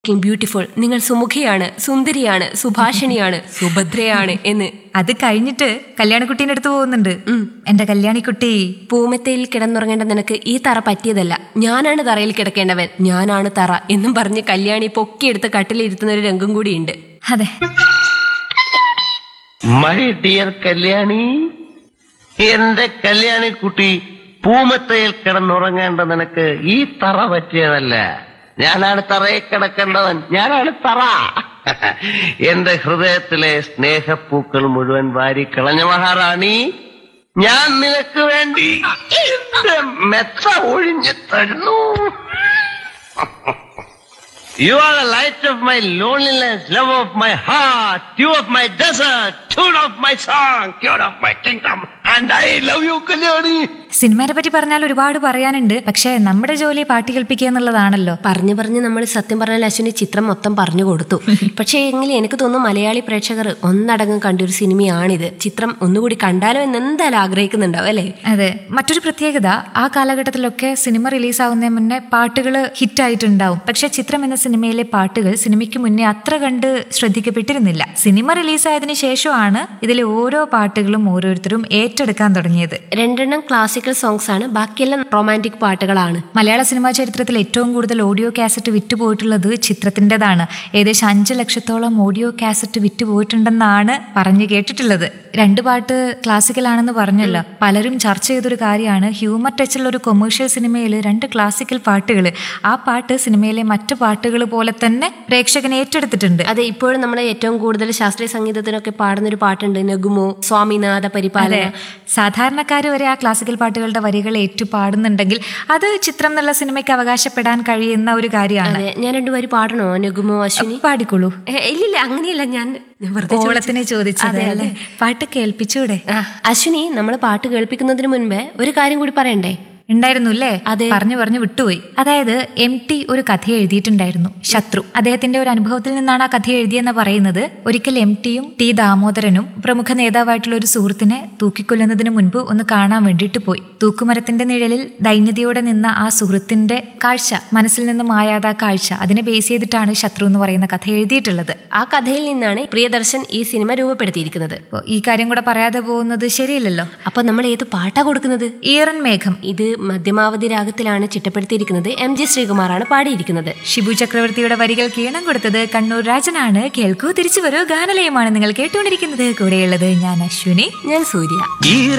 Beautiful നിങ്ങൾ സുമുഖിയാണ് സുന്ദരിയാണ് സുഭാഷിണിയാണ് സുഭദ്രയാണ് എന്ന് അത് കഴിഞ്ഞിട്ട് കല്യാണിക്കുട്ടീൻ്റെ അടുത്ത് പോകുന്നുണ്ട് എന്റെ കല്യാണിക്കുട്ടി പൂമെത്തയിൽ കിടന്നുറങ്ങേണ്ട നിനക്ക് ഈ തറ പറ്റിയതല്ല ഞാനാണ് തറയിൽ കിടക്കേണ്ടവൻ ഞാനാണ് തറ എന്നും പറഞ്ഞ് കല്യാണി പൊക്കിയെടുത്ത് കട്ടിലിരുത്തുന്ന ഒരു രംഗം കൂടിയുണ്ട് അതെ മൈ ഡിയർ കല്യാണി എന്റെ കല്യാണിക്കുട്ടി പൂമത്തയിൽ കിടന്നുറങ്ങേണ്ട നിനക്ക് ഈ തറ പറ്റിയതല്ല ഞാനാണ് തറയിൽ കിടക്കേണ്ടവൻ ഞാനാണ് തറ എന്റെ ഹൃദയത്തിലെ സ്നേഹപ്പൂക്കൾ മുഴുവൻ വാരി കളഞ്ഞ മഹാറാണി ഞാൻ നിനക്ക് വേണ്ടി എന്റെ മെത്ത ഒഴിഞ്ഞു തരുന്നു You are the light of my loneliness, love of my heart, dew of my desert, tune of my song, cure of my kingdom, and I love you, Kalyani. സിനിമയെ പറ്റി പറഞ്ഞാൽ ഒരുപാട് പറയാനുണ്ട് പക്ഷെ നമ്മുടെ ജോലി പാട്ട് കേൾപ്പിക്കുക എന്നുള്ളതാണല്ലോ പറഞ്ഞു പറഞ്ഞ് നമ്മൾ സത്യം പറഞ്ഞാൽ അശ്വിനി ചിത്രം മൊത്തം പറഞ്ഞു കൊടുത്തു പക്ഷേ എങ്കിലും എനിക്ക് തോന്നുന്നു മലയാളി പ്രേക്ഷകർ ഒന്നടങ്കം കണ്ടൊരു സിനിമയാണിത് ചിത്രം ഒന്നുകൂടി കണ്ടാലോ എന്ന് എന്തായാലും ആഗ്രഹിക്കുന്നുണ്ടാവും അല്ലേ അതെ മറ്റൊരു പ്രത്യേകത ആ കാലഘട്ടത്തിലൊക്കെ സിനിമ റിലീസാവുന്നതിന് മുന്നേ പാട്ടുകൾ ഹിറ്റായിട്ടുണ്ടാവും പക്ഷെ ചിത്രം എന്ന സിനിമയിലെ പാട്ടുകൾ സിനിമയ്ക്ക് മുന്നേ അത്ര കണ്ട് ശ്രദ്ധിക്കപ്പെട്ടിരുന്നില്ല സിനിമ റിലീസായതിനു ശേഷമാണ് ഇതിലെ ഓരോ പാട്ടുകളും ഓരോരുത്തരും ഏറ്റെടുക്കാൻ തുടങ്ങിയത് രണ്ടെണ്ണം ക്ലാസിക്കൽ സോങ്സ് ആണ് ബാക്കിയെല്ലാം റൊമാൻറ്റിക് പാട്ടുകളാണ് മലയാള സിനിമാ ചരിത്രത്തിൽ ഏറ്റവും കൂടുതൽ ഓഡിയോ കാസറ്റ് വിറ്റുപോയിട്ടുള്ളത് ചിത്രത്തിൻ്റെതാണ് ഏകദേശം അഞ്ച് ലക്ഷത്തോളം ഓഡിയോ കാസറ്റ് വിറ്റുപോയിട്ടുണ്ടെന്നാണ് പറഞ്ഞു കേട്ടിട്ടുള്ളത് രണ്ട് പാട്ട് ക്ലാസിക്കൽ ആണെന്ന് പറഞ്ഞല്ലോ പലരും ചർച്ച ചെയ്തൊരു കാര്യമാണ് ഹ്യൂമർ ടച്ചുള്ള ഒരു കൊമേഴ്ഷ്യൽ സിനിമയിൽ രണ്ട് ക്ലാസിക്കൽ പാട്ടുകൾ ആ പാട്ട് സിനിമയിലെ മറ്റു പാട്ടുകൾ പോലെ തന്നെ പ്രേക്ഷകൻ ഏറ്റെടുത്തിട്ടുണ്ട് അതെ ഇപ്പോഴും നമ്മൾ ഏറ്റവും കൂടുതൽ ശാസ്ത്രീയ സംഗീതത്തിനൊക്കെ പാടുന്ന ഒരു പാട്ടുണ്ട് നഗുമോ സ്വാമിനാഥ പരിപാലന സാധാരണക്കാർ വരെ ആ ക്ലാസിക്കൽ പാട്ടുകളുടെ വരികൾ ഏറ്റു പാടുന്നുണ്ടെങ്കിൽ അത് ചിത്രം എന്നുള്ള സിനിമയ്ക്ക് അവകാശപ്പെടാൻ കഴിയുന്ന ഒരു കാര്യമാണ് അതെ ഞാൻ രണ്ടുപേര് പാടണോ നഗുമോ അശ്വിനി പാടിക്കോളൂ ഏ, ഇല്ലില്ല അങ്ങനെയല്ല ഞാൻ ഞാൻ വെറുതെ ചോദിച്ചു. ഓളത്തിന് ചോദിച്ചത് അതെ, അല്ലേ അതെ. പാട്ട് കേൾപ്പിച്ചൂടെ ആ, അശ്വിനി നമ്മൾ പാട്ട് കേൾപ്പിക്കുന്നതിന് മുൻപേ ഒരു കാര്യം കൂടി പറയണ്ടേ ഉണ്ടായിരുന്നു അല്ലേ അതെ. പറഞ്ഞു പറഞ്ഞു വിട്ടുപോയി അതായത് എം ടി ഒരു കഥ എഴുതിയിട്ടുണ്ടായിരുന്നു ശത്രു അദ്ദേഹത്തിന്റെ ഒരു അനുഭവത്തിൽ നിന്നാണ് ആ കഥ എഴുതിയെന്ന് പറയുന്നത് ഒരിക്കൽ എം ടിയും ടി ദാമോദരനും പ്രമുഖ നേതാവായിട്ടുള്ള ഒരു സുഹൃത്തിനെ തൂക്കിക്കൊല്ലുന്നതിന് മുൻപ് ഒന്ന് കാണാൻ വേണ്ടിയിട്ട് പോയി തൂക്കുമരത്തിന്റെ നിഴലിൽ ദൈന്യതയോടെ നിന്ന ആ സുഹൃത്തിന്റെ കാഴ്ച മനസ്സിൽ നിന്നും മായാതെ ആ കാഴ്ച അതിനെ ബേസ് ചെയ്തിട്ടാണ് ശത്രു എന്ന് പറയുന്ന കഥ എഴുതിയിട്ടുള്ളത് ആ കഥയിൽ നിന്നാണ് പ്രിയദർശൻ ഈ സിനിമ രൂപപ്പെടുത്തിയിരിക്കുന്നത് അപ്പൊ ഈ കാര്യം കൂടെ പറയാതെ പോകുന്നത് ശരിയല്ലല്ലോ അപ്പൊ നമ്മൾ ഏത് പാട്ടാ കൊടുക്കുന്നത് ഈറൻ മേഘം ഇത് മധ്യമാവധി രാഗത്തിലാണ് ചിട്ടപ്പെടുത്തിയിരിക്കുന്നത് എം ജി ശ്രീകുമാറാണ് പാടിയിരിക്കുന്നത് ഷിബു ചക്രവർത്തിയുടെ വരികൾ കീണം കൊടുത്തത് കണ്ണൂർ രാജനാണ് കേൾക്കൂ തിരിച്ചു വരൂ ഗാനലയമാണ് നിങ്ങൾ കേട്ടുകൊണ്ടിരിക്കുന്നത് കൂടെയുള്ളത് ഞാൻ അശ്വിനി ഞാൻ സൂര്യ ഈ